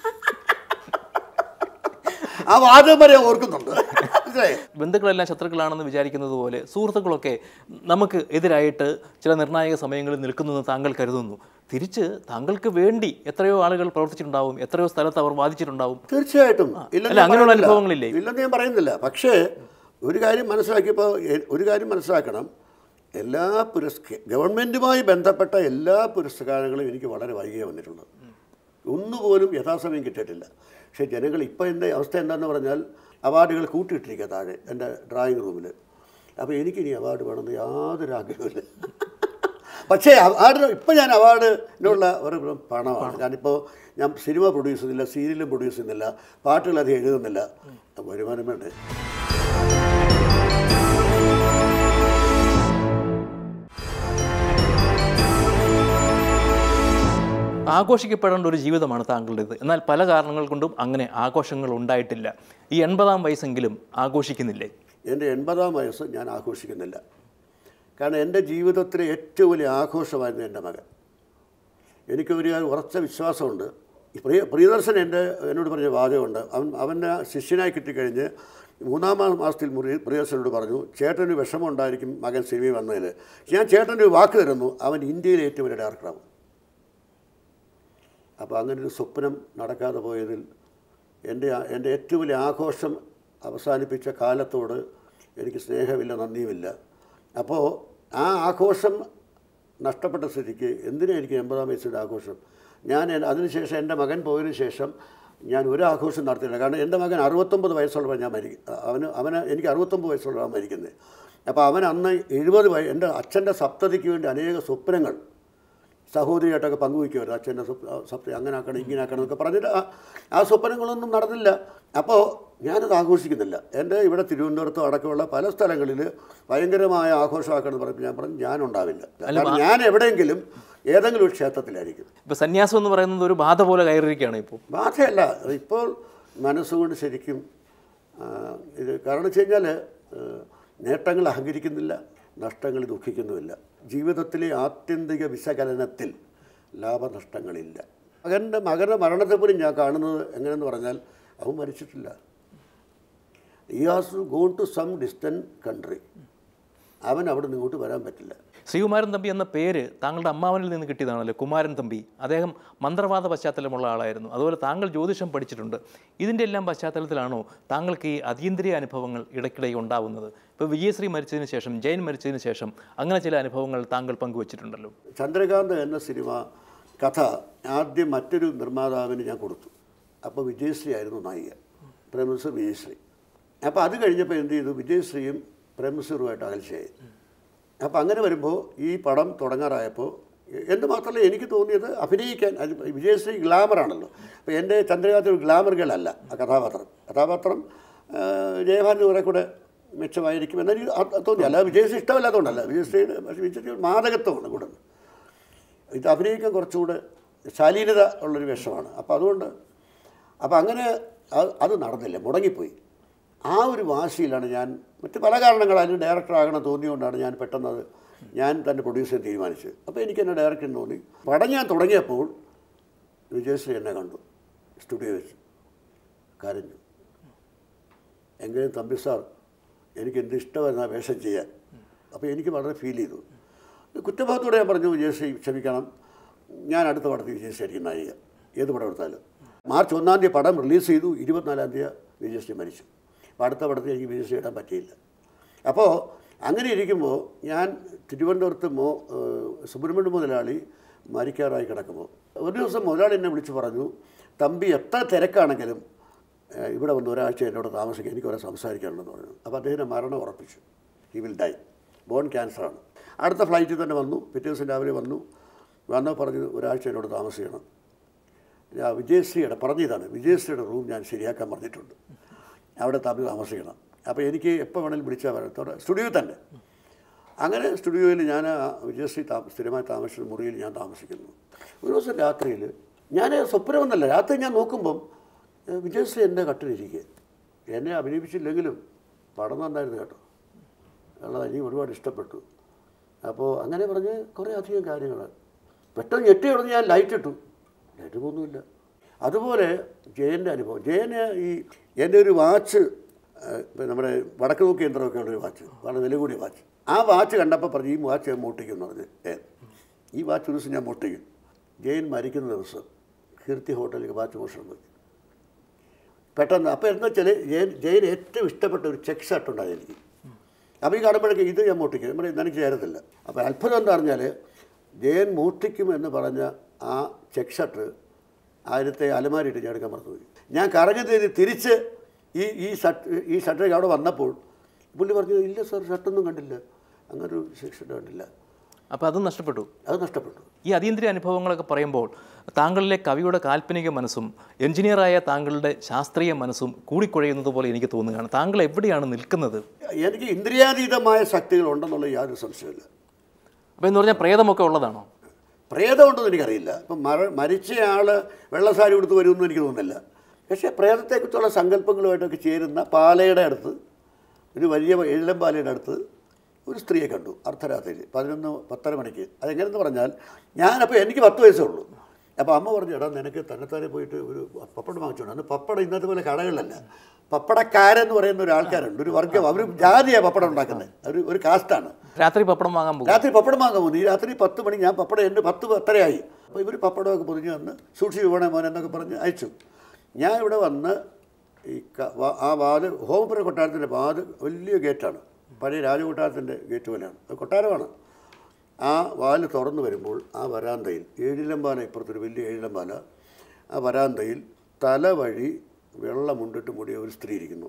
ആ വാദം വരെ ഞാൻ ഓർക്കുന്നുണ്ട് മനസ്സിലായോ? ബന്ധുക്കളെല്ലാം ശത്രുക്കളാണെന്ന് വിചാരിക്കുന്നത് പോലെ സുഹൃത്തുക്കളൊക്കെ നമുക്ക് എതിരായിട്ട് ചില നിർണായക സമയങ്ങളിൽ നിൽക്കുന്നെന്ന് താങ്കൾ കരുതുന്നു തിരിച്ച് താങ്കൾക്ക് വേണ്ടി എത്രയോ ആളുകൾ പ്രവർത്തിച്ചിട്ടുണ്ടാവും എത്രയോ സ്ഥലത്ത് അവർ വാദിച്ചിട്ടുണ്ടാവും തീർച്ചയായിട്ടും ഇല്ലെന്ന് അല്ല, ഞാൻ അങ്ങനെയുള്ള പറയുന്നില്ല. അനുഭവങ്ങളില്ലേ? ഇല്ലെന്ന് ഞാൻ പറയുന്നില്ല പക്ഷേ ഒരു കാര്യം മനസ്സിലാക്കിയപ്പോൾ എ- ഒരു കാര്യം മനസ്സിലാക്കണം എല്ലാ പുരസ്ക ഗവൺമെൻറ്റുമായി ബന്ധപ്പെട്ട എല്ലാ പുരസ്കാരങ്ങളും എനിക്ക് വളരെ വൈകിയേ വന്നിട്ടുള്ളത് ഒന്നുപോലും യഥാസമയം കിട്ടിയിട്ടില്ല പക്ഷേ ജനങ്ങൾ ഇപ്പോൾ എൻ്റെ അവസ്ഥ എന്താണെന്ന് പറഞ്ഞാൽ അവാർഡുകൾ കൂട്ടിയിട്ടിരിക്കുക താഴെ എൻ്റെ ഡ്രോയിങ് റൂമിൽ അപ്പോൾ എനിക്കിനി അവാർഡ് വേണമെന്ന് യാതൊരു ആഗ്രഹമില്ല പക്ഷേ അവാർഡ് ഇപ്പം ഞാൻ അവാർഡിനുള്ള ഒരു പണമാണ് ഞാനിപ്പോൾ ഞാൻ സിനിമ പ്രൊഡ്യൂസ് ചെയ്യുന്നില്ല സീരിയലും പ്രൊഡ്യൂസ് ചെയ്യുന്നില്ല പാട്ടുകൾ അധികം എഴുതുന്നില്ല വരുമാനം വേണ്ടേ ആഘോഷിക്കപ്പെടേണ്ട ഒരു ജീവിതമാണ് താങ്കളുടേത് എന്നാൽ പല കാരണങ്ങൾ കൊണ്ടും അങ്ങനെ ആഘോഷങ്ങൾ ഉണ്ടായിട്ടില്ല ഈ എൺപതാം വയസ്സെങ്കിലും ആഘോഷിക്കുന്നില്ലേ എൻ്റെ എൺപതാം വയസ്സ് ഞാൻ ആഘോഷിക്കുന്നില്ല കാരണം എൻ്റെ ജീവിതത്തിലെ ഏറ്റവും വലിയ ആഘോഷമായിരുന്നു എൻ്റെ മകൻ എനിക്ക് ഒരു ഉറച്ച വിശ്വാസമുണ്ട് ഈ പ്രിയ പ്രിയദർശൻ എൻ്റെ എന്നോട് പറഞ്ഞ വാചകമുണ്ട് അവൻ അവൻ്റെ ശിഷ്യനായി കിട്ടിക്കഴിഞ്ഞ് മൂന്നാം മാ- മാസത്തിൽ മുറി പ്രിയദർശനോട് പറഞ്ഞു ചേട്ടന് വിഷമം ഉണ്ടായിരിക്കും മകൻ സിനിമയിൽ വന്നതിൽ ഞാൻ ചേട്ടൻ്റെ ഒരു വാക്ക് തരുന്നു അവൻ ഇന്ത്യയിലെ ഏറ്റവും വലിയ ഡയറക്ടറാവും അപ്പോൾ അങ്ങനെ ഒരു സ്വപ്നം നടക്കാതെ പോയതിൽ എൻ്റെ ആ- എൻ്റെ ഏറ്റവും വലിയ ആഘോഷം അവസാനിപ്പിച്ച കാലത്തോട് എനിക്ക് സ്നേഹമില്ല നന്ദിയുമില്ല അപ്പോൾ ആ ആഘോഷം നഷ്ടപ്പെട്ട സ്ഥിതിക്ക് എന്തിനാ എനിക്ക് എൺപതാം വയസ്സിൻ്റെ ആഘോഷം ഞാൻ എൻ- അതിനുശേഷം എൻ്റെ മകൻ പോയതിനു ശേഷം ഞാൻ ഒരു ആഘോഷം നടത്തിയില്ല കാരണം എൻ്റെ മകൻ അറുപത്തൊമ്പത് വയസ്സുള്ളപ്പോൾ ഞാൻ മരിക്കും അവന് അവന് എനിക്ക് അറുപത്തൊമ്പത് വയസ്സുള്ളതാണ് മരിക്കുന്നത് അപ്പോൾ അവൻ അന്ന് എഴുപത് വയ എൻ്റെ അച്ഛൻ്റെ സപ്തതിക്ക് വേണ്ടി അനേക സ്വപ്നങ്ങൾ സഹോദരിയായിട്ടൊക്കെ പങ്കുവയ്ക്കുമായിരുന്നു അച്ഛൻ്റെ സ്വപ്ന സ്വപ്നം അങ്ങനെ ആക്കണം ഇങ്ങനെ ആക്കണം എന്നൊക്കെ പറഞ്ഞിട്ട് ആ- ആ സ്വപ്നങ്ങളൊന്നും നടന്നില്ല അപ്പോൾ ഞാനത് ആഘോഷിക്കുന്നില്ല എൻ്റെ ഇവിടെ തിരുവനന്തപുരത്തും അടക്കമുള്ള പല സ്ഥലങ്ങളിൽ ഭയങ്കരമായ ആഘോഷമാക്കണം എന്ന് പറഞ്ഞപ്പോൾ ഞാൻ പറഞ്ഞു ഞാനുണ്ടാവില്ല കാരണം ഞാൻ എവിടെയെങ്കിലും ഏതെങ്കിലും ഒരു ക്ഷേത്രത്തിലായിരിക്കും ഇപ്പൊ സന്യാസം എന്ന് പറയുന്നത് ഒരു ബാധ പോലെ കയറിയിരിക്കുകയാണ് ഇപ്പോൾ ബാധയല്ല ഇപ്പോൾ മനസ്സുകൊണ്ട് ശരിക്കും ആ, ഇത് കാരണം വെച്ച് കഴിഞ്ഞാൽ നേട്ടങ്ങൾ അഹങ്കരിക്കുന്നില്ല നഷ്ടങ്ങൾ ദുഃഖിക്കുന്നുമില്ല ജീവിതത്തിലെ ആത്യന്തിക വിശകലനത്തിൽ ലാഭനഷ്ടങ്ങളില്ല മകൻ്റെ മകൻ്റെ മരണത്തെ പോലും ഞാൻ കാണുന്നത് എങ്ങനെയെന്ന് പറഞ്ഞാൽ അവൻ മരിച്ചിട്ടില്ല he has to go to some distant country അവൻ അവിടെ നിന്ന് ഇങ്ങോട്ട് വരാൻ പറ്റില്ല ശ്രീകുമാരൻ തമ്പി എന്ന പേര് താങ്കളുടെ അമ്മാവനിൽ നിന്ന് കിട്ടിയതാണല്ലോ കുമാരൻ തമ്പി അദ്ദേഹം മന്ത്രവാദ പശ്ചാത്തലമുള്ള ആളായിരുന്നു അതുപോലെ താങ്കൾ ജ്യോതിഷം പഠിച്ചിട്ടുണ്ട് ഇതിൻ്റെ എല്ലാം പശ്ചാത്തലത്തിലാണോ താങ്കൾക്ക് ഈ അതീന്ദ്രിയ അനുഭവങ്ങൾ ഇടയ്ക്കിടെ ഉണ്ടാവുന്നത് ഇപ്പോൾ വിജയശ്രീ മരിച്ചതിന് ശേഷം ജയൻ മരിച്ചതിന് ശേഷം അങ്ങനെ ചില അനുഭവങ്ങൾ താങ്കൾ പങ്കുവച്ചിട്ടുണ്ടല്ലോ ചന്ദ്രകാന്ത് എന്ന സിനിമ കഥ ആദ്യം മറ്റൊരു നിർമ്മാതാവിന് ഞാൻ കൊടുത്തു അപ്പോൾ വിജയശ്രീ ആയിരുന്നു നായിക പ്രേംനസീർ വിജയശ്രീ അപ്പോൾ അത് കഴിഞ്ഞപ്പോൾ എന്ത് ചെയ്തു വിജയശ്രീയും പ്രേംനസീറുമായിട്ട് അകൽച്ചയായി അപ്പോൾ അങ്ങനെ വരുമ്പോൾ ഈ പടം തുടങ്ങാറായപ്പോൾ എന്ത് മാത്രമല്ല എനിക്ക് തോന്നിയത് അഭിനയിക്കാൻ അത് വിജയശ്രീ ഗ്ലാമറാണല്ലോ അപ്പോൾ എൻ്റെ ചന്ദ്രകാന്ത് ഒരു ഗ്ലാമർ ഗേളല്ല ആ കഥാപാത്രം കഥാപാത്രം ആ, ജയഭാരതി കുറെ കൂടെ മെച്ചമായിരിക്കും എന്നെനിക്ക് ആ- തോന്നി അല്ല വിജയശ്രീ ഇഷ്ടമല്ലാത്തതുകൊണ്ടല്ല വിജയശ്രീയുടെ പക്ഷേ വിജയശ്രീ മാതകത്വമാണ് കൂടെ ഇത് അഭിനയിക്കാൻ കുറച്ചുകൂടെ ശാലീനത ഉള്ളൊരു വേഷമാണ് അപ്പോൾ അതുകൊണ്ട് അപ്പോൾ അങ്ങനെ അത് അത് നടന്നില്ല മുടങ്ങിപ്പോയി ആ ഒരു വാശിയിലാണ് ഞാൻ മറ്റ് പല കാരണങ്ങളാലും ഡയറക്ടർ ആകണം തോന്നിയുകൊണ്ടാണ് ഞാൻ പെട്ടെന്ന് അത് ഞാൻ തന്നെ പ്രൊഡ്യൂസ് ചെയ്യാൻ തീരുമാനിച്ചത് അപ്പോൾ എനിക്ക് എന്നെ ഡയറക്ടർ തോന്നി പടം ഞാൻ തുടങ്ങിയപ്പോൾ വിജയശ്രീ എന്നെ കണ്ടു സ്റ്റുഡിയോ വെച്ച് കരഞ്ഞു എങ്കിലും തമ്പി സാർ എനിക്ക് എന്ത് ഇഷ്ടമായിരുന്നു ആ വേഷം ചെയ്യാൻ അപ്പോൾ എനിക്ക് വളരെ ഫീൽ ചെയ്തു കുറ്റബോധത്തോടെ ഞാൻ പറഞ്ഞു വിജയശ്രീ ക്ഷമിക്കണം ഞാൻ അടുത്ത പടത്തിൽ വിജയശ്രീ ആയിരിക്കും നായിക ഏത് പടം എടുത്താലും മാർച്ച് ഒന്നാം തീയതി പടം റിലീസ് ചെയ്തു ഇരുപത്തിനാലാം തീയതി വിജയശ്രീ മരിച്ചു അപ്പോൾ അടുത്ത പടത്തിൽ എനിക്ക് വിജയശ്രീ ഇടാൻ പറ്റിയില്ല അപ്പോൾ അങ്ങനെ ഇരിക്കുമ്പോൾ ഞാൻ തിരുവനന്തപുരത്ത് മോ ഏഹ് സുബ്രഹ്മണ്യ മുതലാളി മരിക്കാറായി കിടക്കുമ്പോൾ ഒരു ദിവസം മുതലാളി എന്നെ വിളിച്ചു പറഞ്ഞു തമ്പി എത്ര തിരക്കാണെങ്കിലും ഏഹ് ഇവിടെ വന്ന് ഒരാഴ്ച എന്നോട് താമസിക്കാൻ എനിക്ക് കുറെ സംസാരിക്കാനുണ്ടെന്ന് പറഞ്ഞു അപ്പോൾ അദ്ദേഹം മരണം ഉറപ്പിച്ചു ഹി വിൽ ഡൈ ബോൺ ക്യാൻസറാണ് അടുത്ത ഫ്ലൈറ്റിൽ തന്നെ വന്നു പിറ്റേ ദിവസം രാവിലെ വന്നു വന്നപ്പോൾ പറഞ്ഞു ഒരാഴ്ച എന്നോട് താമസിക്കണം ഞാൻ വിജയശ്രീയുടെ പറഞ്ഞതാണ് വിജയശ്രീയുടെ റൂം ഞാൻ ശരിയാക്കാൻ പറഞ്ഞിട്ടുണ്ട് അവിടെ തമ്മിൽ താമസിക്കണം അപ്പോൾ എനിക്ക് എപ്പോൾ വേണമെങ്കിലും വിളിച്ചാൽ വരത്തോടെ സ്റ്റുഡിയോയിൽ തന്നെ അങ്ങനെ സ്റ്റുഡിയോയിൽ ഞാൻ ആ വിജയശ്രീ താ സ്ഥിരമായി താമസിച്ച മുറിയിൽ ഞാൻ താമസിക്കുന്നു ഒരു ദിവസം രാത്രിയിൽ ഞാൻ സ്വപ്നമൊന്നല്ല രാത്രി ഞാൻ നോക്കുമ്പം ഏ, വിജയശ്രീ എൻ്റെ കട്ടിലിരിക്കുക എന്നെ അഭിനയിപ്പിച്ചില്ലെങ്കിലും പടം നന്നായിരുന്നു കേട്ടോ ഉള്ളത് എനിക്ക് ഒരുപാട് ഇഷ്ടപ്പെട്ടു അപ്പോൾ അങ്ങനെ പറഞ്ഞ് കുറേ അധികം കാര്യങ്ങൾ പെട്ടെന്ന് ഞെട്ടി ഉടനെ ഞാൻ ലൈറ്റ് ഇട്ടു ലൈറ്റ് ഒന്നുമില്ല അതുപോലെ ജയൻ്റെ അനുഭവം ജയന് ഈ എൻ്റെ ഒരു വാച്ച് ഇപ്പം നമ്മുടെ വടക്ക് നോക്കി യന്ത്രമൊക്കെ ഉള്ള ഒരു വാച്ച് വളരെ വില കൂടിയ വാച്ച് ആ വാച്ച് കണ്ടപ്പോൾ പറഞ്ഞു ഈ വാച്ച് ഞാൻ മോട്ടിക്കും എന്ന് പറഞ്ഞു ഏ ഈ വാച്ച് ഒരു ദിവസം ഞാൻ മോട്ടിക്കും ജയൻ മരിക്കുന്ന ദിവസം കീർത്തി ഹോട്ടലിലേക്ക് വാച്ച് മോഷണം പോയി പെട്ടെന്ന് അപ്പോൾ എന്താ വെച്ചാൽ ജയൻ ജയൻ ഏറ്റവും ഇഷ്ടപ്പെട്ട ഒരു ചെക്ക് ഷർട്ട് ഉണ്ടായി എനിക്ക് അപ്പോൾ ഈ കാണുമ്പോഴേക്ക് ഇത് ഞാൻ മോട്ടിക്കും നമ്മുടെ എനിക്ക് ചേരത്തില്ല അപ്പോൾ അത്ഭുതം എന്താ പറഞ്ഞാൽ ജയൻ മോഷ്ടിക്കും എന്ന് പറഞ്ഞ ആ ചെക്ക് ഷർട്ട് ആയിരത്തെ അലമാരിയിട്ട് ഞാൻ എടുക്കാൻ മറന്നുപോയി ഞാൻ കറങ്ങി തീരി തിരിച്ച് ഈ ഈ ഷർട്ട് ഈ ഷർട്ടിലേക്ക് അവിടെ വന്നപ്പോൾ പുള്ളി പറഞ്ഞു ഇല്ല സാർ ഷർട്ടൊന്നും കണ്ടില്ല അങ്ങനൊരു ഷർട്ട് കണ്ടില്ല അപ്പോൾ അത് നഷ്ടപ്പെട്ടു അത് നഷ്ടപ്പെട്ടു ഈ അതീന്ദ്രിയ അനുഭവങ്ങളൊക്കെ പറയുമ്പോൾ താങ്കളിലെ കവിയുടെ കാൽപ്പനിക മനസ്സും എഞ്ചിനീയറായ താങ്കളുടെ ശാസ്ത്രീയ മനസ്സും കൂടിക്കുഴയുന്നത് പോലെ എനിക്ക് തോന്നുകയാണ് താങ്കൾ എവിടെയാണ് നിൽക്കുന്നത് എനിക്ക് ഇന്ദ്രിയാതീതമായ ശക്തികൾ ഉണ്ടെന്നുള്ള യാതൊരു സംശയമില്ല അപ്പോൾ എന്ന് പറഞ്ഞാൽ പ്രേതമൊക്കെ ഉള്ളതാണോ പ്രേതമുണ്ടെന്ന് എനിക്കറിയില്ല ഇപ്പം മര മരിച്ചയാൾ വെള്ളസാരി കൊടുത്ത് വരുമെന്ന് എനിക്ക് തോന്നുന്നില്ല പക്ഷേ പ്രേതത്തെക്കുറിച്ചുള്ള സങ്കല്പങ്ങളുമായിട്ടൊക്കെ ചേരുന്ന പാലയുടെ അടുത്ത് ഒരു വലിയ എഴുലം പാലയുടെ അടുത്ത് ഒരു സ്ത്രീയെ കണ്ടു അർദ്ധരാത്രിയിൽ പതിനൊന്ന് പത്തര മണിക്ക് അതെങ്ങനെയെന്ന് പറഞ്ഞാൽ ഞാനപ്പോൾ എനിക്ക് പത്ത് വയസ്സേ ഉള്ളൂ അപ്പോൾ അമ്മ പറഞ്ഞു എടാ നിനക്ക് തന്നെത്താനെ പോയിട്ട് ഒരു പപ്പടം വാങ്ങിച്ചോണ്ട് അന്ന് പപ്പടം ഇന്നത്തെ പോലെ കടകളിലല്ല പപ്പടക്കാരെന്ന് പറയുന്ന ഒരു ആൾക്കാരുണ്ട് ഒരു വർഗ്ഗം അവർ ജാതിയാണ് പപ്പടം ഉണ്ടാക്കുന്നത് ഒരു ഒരു കാസ്റ്റാണ് രാത്രി പപ്പടം വാങ്ങാൻ പോകും രാത്രി പപ്പടം വാങ്ങാൻ പോകുന്നു ഈ രാത്രി പത്ത് മണി ഞാൻ പപ്പടം എൻ്റെ പത്ത് പത്തരയായി അപ്പോൾ ഇവർ പപ്പടമൊക്കെ പൊതിഞ്ഞ് വന്ന് സൂക്ഷിച്ച് വേണേ മോനെ എന്നൊക്കെ പറഞ്ഞ് അയച്ചു ഞാൻ ഇവിടെ വന്ന് ഈ ക- വാ- ആ വാത് ഹോമപുര കൊട്ടാരത്തിൻ്റെ വാത് വലിയ ഗേറ്റാണ് പഴയ രാജകൊട്ടാരത്തിൻ്റെ ഗേറ്റ് പോലെയാണ് അത് കൊട്ടാരമാണ് ആ വാല് തുറന്നു വരുമ്പോൾ ആ വരാന്തയിൽ ഏഴിലമ്പാല ഇപ്പുറത്തൊരു വലിയ ഏഴിലമ്പാല ആ വരാന്തയിൽ തല വഴി വെള്ളമുണ്ടിട്ട് മൂടിയ ഒരു സ്ത്രീ ഇരിക്കുന്നു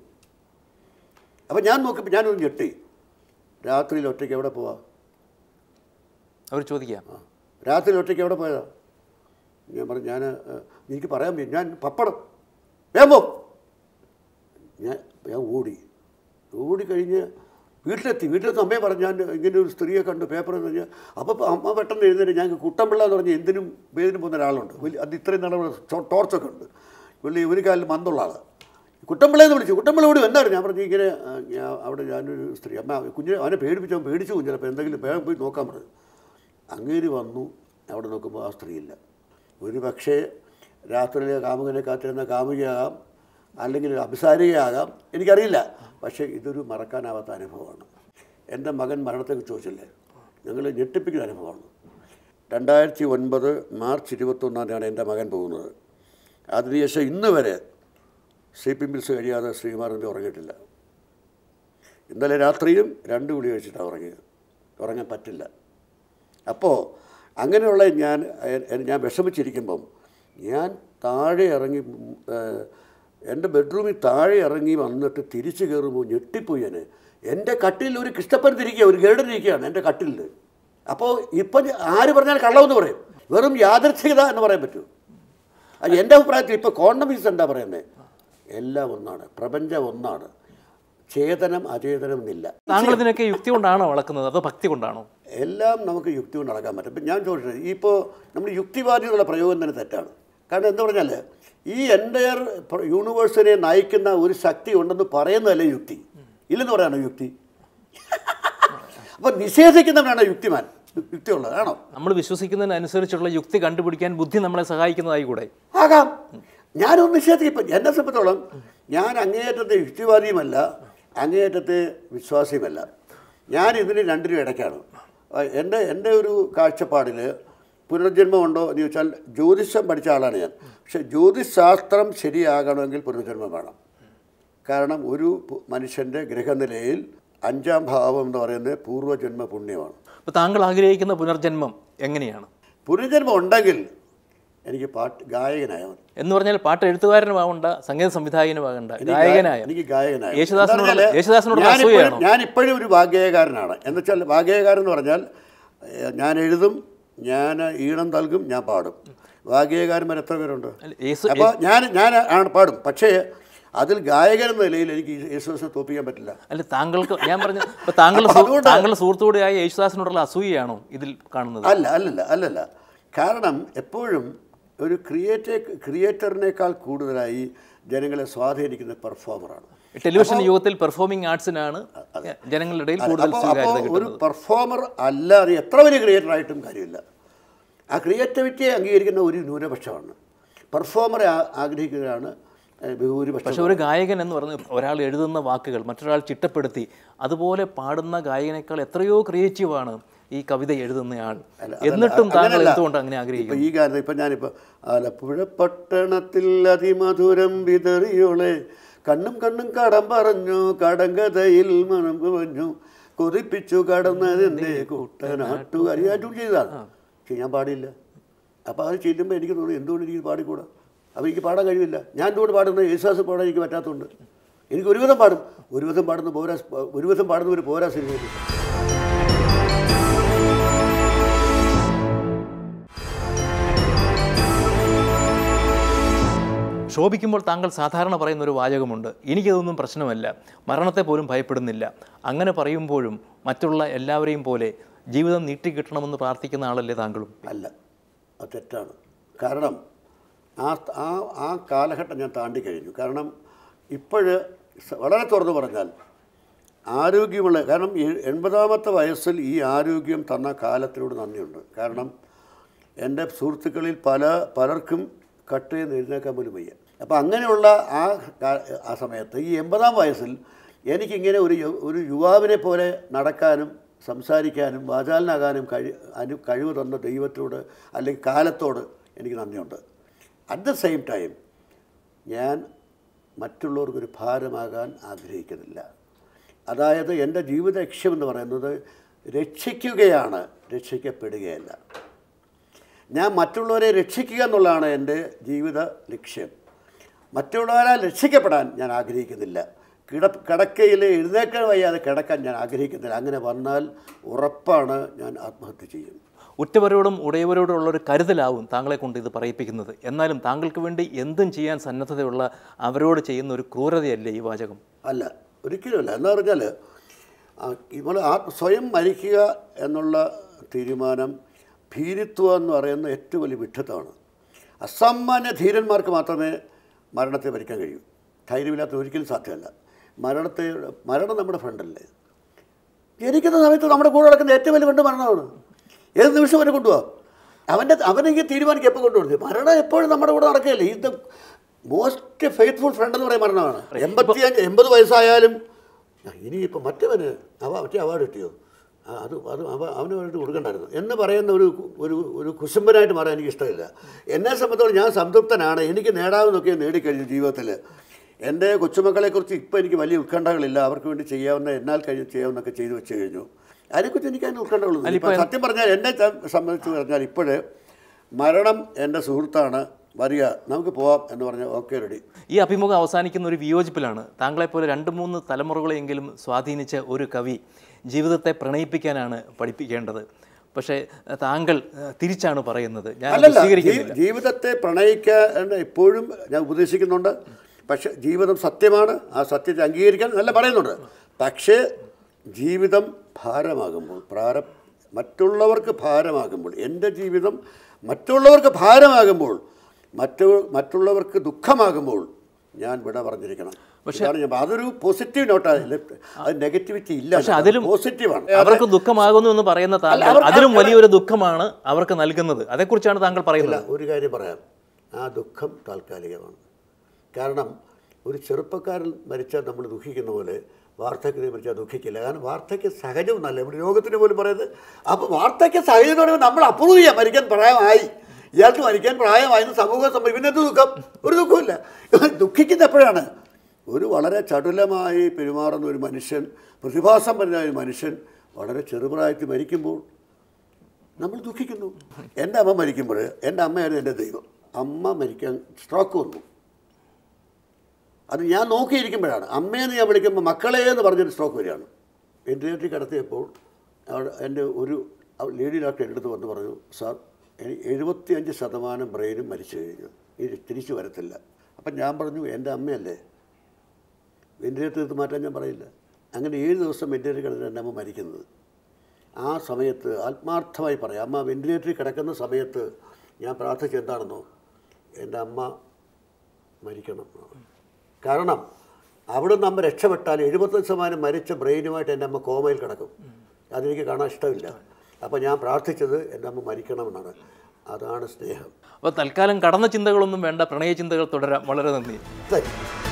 അപ്പോൾ ഞാൻ നോക്കിയപ്പോൾ ഞാനൊന്ന് ഞെട്ടി രാത്രിയിൽ ഒറ്റയ്ക്ക് എവിടെ പോവാ അവർ ചോദിക്കാം ആ രാത്രി ഒറ്റയ്ക്ക് എവിടെ പോയതാ ഞാൻ പറഞ്ഞു ഞാൻ എനിക്ക് പറയാൻ പറ്റും ഞാൻ പപ്പടം വേഗം പോ ഞാൻ ഞാൻ ഓടി ഓടിക്കഴിഞ്ഞ് വീട്ടിലെത്തി വീട്ടിലെത്തി അമ്മയെ പറഞ്ഞു ഞാൻ ഇങ്ങനെ ഒരു സ്ത്രീയെ കണ്ടു പേപ്പർ എന്ന് പറഞ്ഞാൽ അപ്പോൾ അമ്മ പെട്ടെന്ന് എഴുന്നേറ്റ് ഞങ്ങൾക്ക് കുട്ടമ്പിള്ള എന്ന് പറഞ്ഞ് എന്തിനും വേദിനും പോകുന്ന ഒരാളുണ്ട് വലിയ അത് ഇത്രയും നാളെ ടോർച്ചൊക്കെ ഉണ്ട് പുള്ളി ഒരു കാലിൽ മന്തുള്ള ആൾ കുട്ടമ്പിള്ള എന്ന് വിളിച്ചു കുട്ടമ്പിള്ള ഓടി എന്താണ് ഞാൻ പറഞ്ഞു ഇങ്ങനെ ആ, ഞാൻ അവിടെ ഞാനൊരു സ്ത്രീ അമ്മ കുഞ്ഞിനെ അവനെ പേടിപ്പിച്ചോ പേടിച്ചു ചിലപ്പോൾ എന്തെങ്കിലും വേഗം പോയി നോക്കാൻ പറഞ്ഞു അങ്ങേര് വന്നു അവിടെ നോക്കുമ്പോൾ ആ സ്ത്രീയില്ല ഒരു പക്ഷേ രാത്രിയിലെ കാമുകനെ കാത്തിരുന്ന കാമുകയാകാം അല്ലെങ്കിൽ ഒരു അഭിസാരികയാകാം എനിക്കറിയില്ല പക്ഷേ ഇതൊരു മറക്കാനാവാത്ത അനുഭവമാണ് എൻ്റെ മകൻ മരണത്തെക്കുറിച്ച് ചോദിച്ചില്ലേ ഞങ്ങൾ ഞെട്ടിപ്പിക്കുന്ന അനുഭവമാണ് രണ്ടായിരത്തി ഒൻപത് മാർച്ച് ഇരുപത്തൊന്നാം തീയതിയാണ് എൻ്റെ മകൻ പോകുന്നത് അതിനുശേഷം ഇന്ന് വരെ സ്ലീപ്പിംഗ് പിൽസ് കഴിയാതെ ശ്രീകുമാർ നമ്പി ഉറങ്ങിയിട്ടില്ല ഇന്നലെ രാത്രിയും രണ്ട് ഗുളി കഴിച്ചിട്ടാണ് ഉറങ്ങിയത് ഉറങ്ങാൻ പറ്റില്ല അപ്പോൾ അങ്ങനെയുള്ള ഞാൻ എ- ഞാൻ വിഷമിച്ചിരിക്കുമ്പം ഞാൻ താഴെ ഇറങ്ങി ഉം, ഏഹ്, എൻ്റെ ബെഡ്റൂമിൽ താഴെ ഇറങ്ങി വന്നിട്ട് തിരിച്ചു കയറുമ്പോൾ ഞെട്ടിപ്പോയി ഞാൻ എൻ്റെ കട്ടിലിൽ ഒരു കൃഷ്ണപ്പൻ തിരിക്കുക ഒരു ഗരുഡൻ ഇരിക്കുകയാണ് എൻ്റെ കട്ടിലിൽ അപ്പോൾ ഇപ്പം ആര് പറഞ്ഞാൽ കള്ളമെന്ന് പറയും വെറും യാദൃച്ഛികത എന്ന് പറയാൻ പറ്റുമോ അത് എൻ്റെ അഭിപ്രായത്തിൽ ഇപ്പോൾ കോണ്ടമിക്സ് എന്താ പറയുന്നത് എല്ലാം ഒന്നാണ് പ്രപഞ്ചം ഒന്നാണ് ചേതനം അചേതനം എന്നില്ല താങ്കൾ ഇതിനൊക്കെ യുക്തി കൊണ്ടാണോ വളക്കുന്നത് അതോ ഭക്തി കൊണ്ടാണോ എല്ലാം നമുക്ക് യുക്തി കൊണ്ട് നടക്കാൻ പറ്റും ഇപ്പം ഞാൻ ചോദിച്ചത് ഇപ്പോൾ നമ്മൾ യുക്തിവാദി എന്നുള്ള പ്രയോഗം തന്നെ തെറ്റാണ് കാരണം എന്താ പറഞ്ഞാൽ ഈ എൻ്റയർ യൂണിവേഴ്സിനെ നയിക്കുന്ന ഒരു ശക്തി ഉണ്ടെന്ന് പറയുന്നതല്ലേ യുക്തി ഇല്ലെന്ന് പറയാനോ യുക്തി അപ്പോൾ നിഷേധിക്കുന്നവനാണ് യുക്തിമാൻ യുക്തിയുള്ളത് ആണോ നമ്മൾ വിശ്വസിക്കുന്നതിനനുസരിച്ചുള്ള യുക്തി കണ്ടുപിടിക്കാൻ ബുദ്ധി നമ്മളെ സഹായിക്കുന്നതായി കൂടെ ആകാം ഞാനൊന്ന് നിഷേധിക്കും ഇപ്പം എന്നെ സംബന്ധിച്ചോളം ഞാൻ അങ്ങേയറ്റത്തെ യുക്തിവാദിയുമല്ല അങ്ങേയറ്റത്തെ വിശ്വാസിയുമല്ല ഞാൻ ഇതിന് രണ്ടിനും ഇടയ്ക്കാണ് ആ, എൻ്റെ എൻ്റെ ഒരു കാഴ്ചപ്പാടിൽ പുനർജന്മമുണ്ടോ എന്ന് ചോദിച്ചാൽ ജ്യോതിഷം പഠിച്ച ആളാണ് ഞാൻ പക്ഷേ ജ്യോതിശാസ്ത്രം ശരിയാകണമെങ്കിൽ പുനർജന്മം വേണം കാരണം ഒരു പു- മനുഷ്യൻ്റെ ഗ്രഹനിലയിൽ അഞ്ചാം ഭാവം എന്ന് പറയുന്നത് പൂർവ്വജന്മ പുണ്യമാണ് അപ്പോൾ താങ്കൾ ആഗ്രഹിക്കുന്ന പുനർജന്മം എങ്ങനെയാണ് പുനർജന്മം ഉണ്ടെങ്കിൽ എനിക്ക് പാട്ട് ഗായകനായ മതി എന്ന് പറഞ്ഞാൽ പാട്ട് എഴുത്തുകാരനുമാകണ്ട സംഗീത സംവിധായകനുമാകണ്ട എനിക്ക് ഗായകനായ ഗായ- എനിക്ക് ഗായകനായ യേശുദാസിനോട് എന്താ പറഞ്ഞാല് യേശുദാസിനോട് ഞാനിപ്പോഴും- അസൂയാണോ ഞാനിപ്പോഴും ഒരു വാഗ്ഗേയകാരനാണ് എന്ന് വെച്ചാൽ വാഗ്ഗേയകാരൻ എന്ന് പറഞ്ഞാൽ ഏഹ്, ഞാൻ എഴുതും ഞാൻ ഈണം നൽകും ഞാൻ പാടും വാഗ്ഗേയകാരന്മാർ എത്ര പേരുണ്ട് അല്ല, യേശു അപ്പോൾ ഞാൻ ഞാൻ ആണ് പാടും പക്ഷേ അതിൽ ഗായകൻ എന്ന നിലയിൽ എനിക്ക് യേശുദാസിനെ തോപ്പിക്കാൻ പറ്റില്ല അല്ല താങ്കൾക്ക് ഞാൻ പറഞ്ഞു ഇപ്പൊ താങ്കളുടെ അപ്പൊ സു- അതുകൊണ്ട് താങ്കളുടെ സുഹൃത്തുകൂടിയായ യേശുദാസിനോടുള്ള അസൂയയാണോ ഇതിൽ കാണുന്നത് അല്ല അല്ലല്ല അല്ലല്ല കാരണം എപ്പോഴും ഒരു ക്രിയേറ്റേ ക്രിയേറ്ററിനേക്കാൾ കൂടുതലായി ജനങ്ങളെ സ്വാധീനിക്കുന്ന പെർഫോമറാണ് ടെലിവിഷൻ യുഗത്തിൽ പെർഫോമിംഗ് ആർട്സിനാണ് ജനങ്ങളുടെ ഇടയിൽ കൂടുതൽ അപ്പോൾ സ്വീകാര്യത അപ്പോൾ ഒരു കിട്ടുന്നത് പെർഫോമർ അല്ലാതെ എത്ര വലിയ ക്രിയേറ്ററായിട്ടും കാര്യമില്ല ആ ക്രിയേറ്റിവിറ്റിയെ അംഗീകരിക്കുന്ന ഒരു ന്യൂനപക്ഷമാണ് പെർഫോമറെ ആ- ആഗ്രഹിക്കുന്നതാണ് ഏഹ്, ഭൂരിപക്ഷം പക്ഷെ ഒരു ഗായകൻ എന്ന് പറഞ്ഞ് ഒരാൾ എഴുതുന്ന വാക്കുകൾ മറ്റൊരാൾ ചിട്ടപ്പെടുത്തി അതുപോലെ പാടുന്ന ഗായകനേക്കാൾ എത്രയോ ക്രിയേറ്റീവാണ് ഈ കവിത എഴുതുന്നയാൾ എന്നിട്ടും താങ്കൾ അങ്ങനെയല്ല. എന്തുകൊണ്ട് അങ്ങനെ ആഗ്രഹിക്കുന്നു ഇപ്പൊ ഈ ഗാനം ഇപ്പൊ ഞാനിപ്പോ ആലപ്പുഴ പട്ടണത്തിൽ അതിമധുരം വിതറിയോളെ കണ്ണും കണ്ണും കടം പറഞ്ഞു കടങ്കഥയിൽ മണം കുവഞ്ഞു കൊതിപ്പിച്ചു കടന്നതെന്റെ കുട്ടനാട്ടുകാർ ഞാൻ ട്യൂൺ ചെയ്തതാണ് പക്ഷെ ഞാൻ പാടില്ല അപ്പോൾ അത് ചെല്ലുമ്പോൾ എനിക്ക് തോന്നി എന്തുകൊണ്ട് എനിക്ക് പാടിക്കൂടാ അപ്പോൾ എനിക്ക് പാടാൻ കഴിവില്ല ഞാൻ എന്തുകൊണ്ട് പാടുന്നത് യേശുദാസ് പാടാൻ എനിക്ക് പറ്റാത്തതുകൊണ്ട് എനിക്ക് ഒരുവിധം പാടും ഒരുവിധം പാടുന്ന പോരാ ഒരുവിധം പാടുന്ന ഒരു പോരാ സിനിമയിൽ ശോഭിക്കുമ്പോൾ താങ്കൾ സാധാരണ പറയുന്ന ഒരു വാചകമുണ്ട് എനിക്കതൊന്നും പ്രശ്നമല്ല മരണത്തെ പോലും ഭയപ്പെടുന്നില്ല അങ്ങനെ പറയുമ്പോഴും മറ്റുള്ള എല്ലാവരെയും പോലെ ജീവിതം നീട്ടിക്കിട്ടണമെന്ന് പ്രാർത്ഥിക്കുന്ന ആളല്ലേ താങ്കളും അല്ല അത് തെറ്റാണ് കാരണം ആ ആ ആ കാലഘട്ടം ഞാൻ താണ്ടി കഴിഞ്ഞു കാരണം ഇപ്പോഴ് വളരെ തുറന്നു പറഞ്ഞാൽ ആരോഗ്യമുള്ള കാരണം എ- എൺപതാമത്തെ വയസ്സിൽ ഈ ആരോഗ്യം തന്ന കാലത്തിനോട് നന്ദിയുണ്ട് കാരണം എൻ്റെ സുഹൃത്തുക്കളിൽ പല പലർക്കും കട്ട് ചെയ്ത് എഴുന്നേക്കാൻ പോലും വയ്യ അപ്പോൾ അങ്ങനെയുള്ള ആ കാ- ആ സമയത്ത് ഈ എൺപതാം വയസ്സിൽ എനിക്കിങ്ങനെ ഒരു യു- ഒരു യുവാവിനെ പോലെ നടക്കാനും സംസാരിക്കാനും വാചാലനാകാനും കഴി അനു കഴിവ് തന്ന ദൈവത്തോട് അല്ലെങ്കിൽ കാലത്തോട് എനിക്ക് നന്ദിയുണ്ട് അറ്റ് ദ സെയിം ടൈം ഞാൻ മറ്റുള്ളവർക്കൊരു ഭാരമാകാൻ ആഗ്രഹിക്കുന്നില്ല അതായത് എൻ്റെ ജീവിത ലക്ഷ്യമെന്ന് പറയുന്നത് രക്ഷിക്കുകയാണ് രക്ഷിക്കപ്പെടുകയല്ല ഞാൻ മറ്റുള്ളവരെ രക്ഷിക്കുക എന്നുള്ളതാണ് എൻ്റെ ജീവിത ലക്ഷ്യം മറ്റുള്ളവരാൽ രക്ഷിക്കപ്പെടാൻ ഞാൻ ആഗ്രഹിക്കുന്നില്ല കിട കിടക്കയിൽ എഴുന്നേക്കാൻ വയ്യാതെ കിടക്കാൻ ഞാൻ ആഗ്രഹിക്കുന്നില്ല അങ്ങനെ വന്നാൽ ഉറപ്പാണ് ഞാൻ ആത്മഹത്യ ചെയ്യും ഉറ്റവരോടും ഉടയവരോടും ഉള്ള ഒരു കരുതലാവും താങ്കളെ കൊണ്ട് ഇത് പറയിപ്പിക്കുന്നത് എന്നാലും താങ്കൾക്ക് വേണ്ടി എന്തും ചെയ്യാൻ സന്നദ്ധതയുള്ള അവരോട് ചെയ്യുന്ന ഒരു ക്രൂരതയല്ലേ ഈ വാചകം അല്ല ഒരിക്കലുമല്ല എന്ന് പറഞ്ഞാൽ നമ്മൾ ആ സ്വയം മരിക്കുക എന്നുള്ള തീരുമാനം ഭീരുത്വം എന്ന് പറയുന്ന ഏറ്റവും വലിയ വിഡ്ഢിത്തമാണ് അസാമാന്യ ധീരന്മാർക്ക് മാത്രമേ മരണത്തെ ഭരിക്കാൻ കഴിയൂ ധൈര്യമില്ലാത്ത ഒരിക്കലും സാധ്യമല്ല മരണത്തെ മരണം നമ്മുടെ ഫ്രണ്ടല്ലേ ജനിക്കുന്ന സമയത്ത് നമ്മുടെ കൂടെ നടക്കുന്ന ഏറ്റവും വലിയ ഫ്രണ്ട് മരണമാണ് ഏത് നിമിഷം അവനെ കൊണ്ടുപോകാം അവൻ്റെ അവനെങ്കിൽ തീരുമാനിക്കും എപ്പോൾ കൊണ്ടുപോകുന്നത് മരണം എപ്പോഴും നമ്മുടെ കൂടെ നടക്കുകയല്ലേ ഇത് മോസ്റ്റ് ഫെയ്ത്ത്ഫുൾ ഫ്രണ്ട് എന്ന് പറയുന്ന മരണമാണ് എൺപത്തി അഞ്ച് എൺപത് വയസ്സായാലും ആ, ഇനിയിപ്പോൾ മറ്റവന് അവ മറ്റേ അവാർഡ് കിട്ടിയോ ആ, അത് അത് അവ അവന് വേണ്ടി കൊടുക്കണ്ടായിരുന്നു എന്ന് പറയുന്ന ഒരു ഒരു ഒരു കുശുമ്പനായിട്ട് മാറാൻ എനിക്ക് ഇഷ്ടമില്ല എന്നെ സംബന്ധിച്ചോളം ഞാൻ സംതൃപ്തനാണ് എനിക്ക് നേടാവുന്നൊക്കെ നേടിക്കഴിഞ്ഞു ജീവിതത്തിൽ എൻ്റെ കൊച്ചുമക്കളെക്കുറിച്ച് ഇപ്പോൾ എനിക്ക് വലിയ ഉത്കണ്ഠകളില്ല അവർക്ക് വേണ്ടി ചെയ്യാവുന്ന എന്നാൽ കഴിഞ്ഞ് ചെയ്യാവുന്നൊക്കെ ചെയ്തു വെച്ച് കഴിഞ്ഞു അതിനെക്കുറിച്ച് എനിക്ക് അതിന് ഉത്കണ്ഠകളൊന്നും ഇപ്പം സത്യം പറഞ്ഞാൽ എന്നെ ച- സംബന്ധിച്ച് പറഞ്ഞാൽ ഇപ്പോഴ് മരണം എൻ്റെ സുഹൃത്താണ് വരിക നമുക്ക് പോവാം എന്ന് പറഞ്ഞാൽ ഓക്കെ റെഡി ഈ അഭിമുഖം അവസാനിക്കുന്ന ഒരു വിയോജിപ്പിലാണ് താങ്കളെപ്പോലെ രണ്ട് മൂന്ന് തലമുറകളെങ്കിലും സ്വാധീനിച്ച ഒരു കവി ജീവിതത്തെ പ്രണയിപ്പിക്കാനാണ് പഠിപ്പിക്കേണ്ടത് പക്ഷേ അഹ് താങ്കൾ അഹ് തിരിച്ചാണ് പറയുന്നത് ഞാൻ അത് അല്ലല്ല സ്വീകരിക്കുന്നില്ല ജീ- ജീവിതത്തെ പ്രണയിക്കാൻ ഇപ്പോഴും ഞാൻ ഉപദേശിക്കുന്നുണ്ട് പക്ഷെ ജീവിതം സത്യമാണ് ആ സത്യത്തെ അംഗീകരിക്കാൻ നല്ല പറയുന്നുണ്ട് പക്ഷേ ജീവിതം ഭാരമാകുമ്പോൾ പ്രാര മറ്റുള്ളവർക്ക് ഭാരമാകുമ്പോൾ എൻ്റെ ജീവിതം മറ്റുള്ളവർക്ക് ഭാരമാകുമ്പോൾ മറ്റു മറ്റുള്ളവർക്ക് ദുഃഖമാകുമ്പോൾ ഞാൻ വിട പറഞ്ഞിരിക്കണം പക്ഷേ അതൊരു പോസിറ്റീവ് നോട്ടാണ് അത് നെഗറ്റിവിറ്റി ഇല്ല അതിലും- പോസിറ്റീവാണ് അവർക്ക് ദുഃഖമാകുന്നു എന്ന് പറയുന്ന താങ്കൾ അവർ- അതിലും വലിയൊരു ദുഃഖമാണ് അവർക്ക് നൽകുന്നത് അതേക്കുറിച്ചാണ് താങ്കൾ അല്ല പറയുന്നത് ഒരു കാര്യം പറയാം ആ ദുഃഖം താൽക്കാലികമാണ് കാരണം ഒരു ചെറുപ്പക്കാരൻ മരിച്ചാൽ നമ്മൾ ദുഃഖിക്കുന്ന പോലെ വാർദ്ധക്യത്തിൽ മരിച്ചാൽ ദുഃഖിക്കില്ല കാരണം വാർദ്ധക്യ സഹജം എന്നല്ല ഇവിടെ രോഗത്തിന് പോലും പറയുന്നത് അപ്പോൾ വാർദ്ധക്യ സഹജം എന്ന് പറയുമ്പോൾ നമ്മൾ അപ്രൂവ് ചെയ്യാം മരിക്കാൻ പ്രായമായി ഇയാൾക്ക് മരിക്കാൻ പ്രായമായെന്ന് സമൂഹം സംഭവിക്കും പിന്നെ എന്ത് ദുഃഖം ഒരു ദുഃഖമില്ല ദുഃഖിക്കുന്ന എപ്പോഴാണ് ഒരു വളരെ ചടുലമായി പെരുമാറുന്ന ഒരു മനുഷ്യൻ പ്രതിഭാസമ്പന്നനായ ഒരു മനുഷ്യൻ വളരെ ചെറുപ്രായത്തിൽ മരിക്കുമ്പോൾ നമ്മൾ ദുഃഖിക്കുന്നു എൻ്റെ അമ്മ മരിക്കുമ്പോൾ എൻ്റെ അമ്മയായിരുന്നു എൻ്റെ ദൈവം അമ്മ മരിക്കാൻ സ്ട്രോക്ക് വന്നു അത് ഞാൻ നോക്കിയിരിക്കുമ്പോഴാണ് അമ്മയെന്ന് ഞാൻ വിളിക്കുമ്പോൾ മക്കളെ എന്ന് പറഞ്ഞൊരു സ്ട്രോക്ക് വരികയാണ് വെന്റിലേറ്ററിൽ കിടത്തിയപ്പോൾ അവിടെ എൻ്റെ ഒരു ലേഡി ഡോക്ടർ എൻ്റെ അടുത്ത് വന്ന് പറഞ്ഞു സാർ എഴുപത്തിയഞ്ച് ശതമാനം ബ്രെയിനും മരിച്ചു കഴിഞ്ഞു ഇനി തിരിച്ചു വരത്തില്ല അപ്പം ഞാൻ പറഞ്ഞു എൻ്റെ അമ്മയല്ലേ വെന്റിലേറ്റർ എടുത്ത് മാറ്റാൻ ഞാൻ പറയില്ല അങ്ങനെ ഏഴ് ദിവസം വെന്റിലേറ്റർ കിടന്നിട്ട് എൻ്റെ അമ്മ മരിക്കുന്നത് ആ സമയത്ത് ആത്മാർത്ഥമായി പറയാം അമ്മ വെന്റിലേറ്ററിൽ കിടക്കുന്ന സമയത്ത് ഞാൻ പ്രാർത്ഥിച്ചത് എന്താണെന്നോ എൻ്റെ അമ്മ മരിക്കണം കാരണം അവിടെ നിന്ന് അമ്മ രക്ഷപ്പെട്ടാൽ എഴുപത്തഞ്ച് ശതമാനം മരിച്ച ബ്രെയിനുമായിട്ട് എൻ്റെ അമ്മ കോമയിൽ കിടക്കും അതെനിക്ക് കാണാൻ ഇഷ്ടമില്ല അപ്പോൾ ഞാൻ പ്രാർത്ഥിച്ചത് എൻ്റെ അമ്മ മരിക്കണമെന്നാണ് അതാണ് സ്നേഹം അപ്പോൾ തൽക്കാലം കടന്ന ചിന്തകളൊന്നും വേണ്ട പ്രണയ ചിന്തകൾ തുടരാം വളരെ നന്ദി ശരി